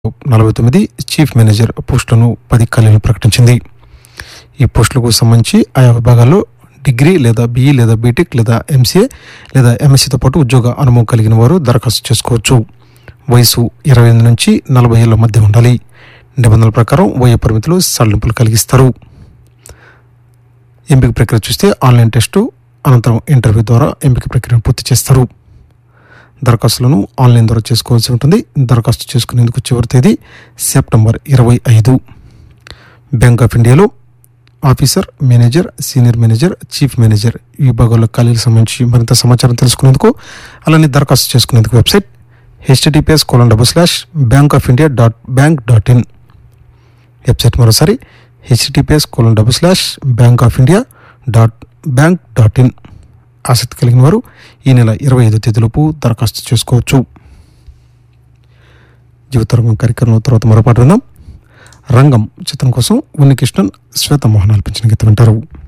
నలభై తొమ్మిది chief manager పోస్టులను పది ఖాళీలను ప్రకటించింది ఈ పోస్టులకు సంబంధించి ఆయా విభాగాల్లో డిగ్రీ లేదా బీఈ లేదా బీటెక్ లేదా ఎంసీఏ లేదా ఎంఎస్సీతో పాటు ఉద్యోగ అనుభవం కలిగిన వారు దరఖాస్తు చేసుకోవచ్చు వయసు ఇరవై ఎనిమిది నుంచి నలభై ఏళ్ల మధ్య ఉండాలి నిబంధనల ప్రకారం వయ పరిమితులు సడలింపులు కలిగిస్తారు ఎంపిక ప్రక్రియ చూస్తే ఆన్లైన్ టెస్టు అనంతరం ఇంటర్వ్యూ ద్వారా ఎంపిక ప్రక్రియను పూర్తి చేస్తారు దరఖాస్తులను ఆన్లైన్ ద్వారా చేసుకోవాల్సి ఉంటుంది దరఖాస్తు చేసుకునేందుకు చివరి తేదీ సెప్టెంబర్ ఇరవై ఐదు బ్యాంక్ ఆఫ్ ఇండియాలో officer manager senior manager chief manager ఈ విభాగాల్లో ఖాళీలకు సంబంధించి మరింత సమాచారం తెలుసుకునేందుకు అలానే దరఖాస్తు చేసుకునేందుకు website HTTPS colon double slash bank of India dot bank dot in website మరోసారి HTTPS colon double slash bank of India dot bank dot in ఆసక్తి కలిగిన వారు ఈ నెల ఇరవై ఐదో తేదీలోపు దరఖాస్తు చేసుకోవచ్చు జీవితరంగం కార్యక్రమం తర్వాత మరోపాటు విందాం రంగం చిత్రం కోసం ఉన్నికృష్ణన్ శ్వేత మోహన్ ఆల్పించిన గీతం వింటారు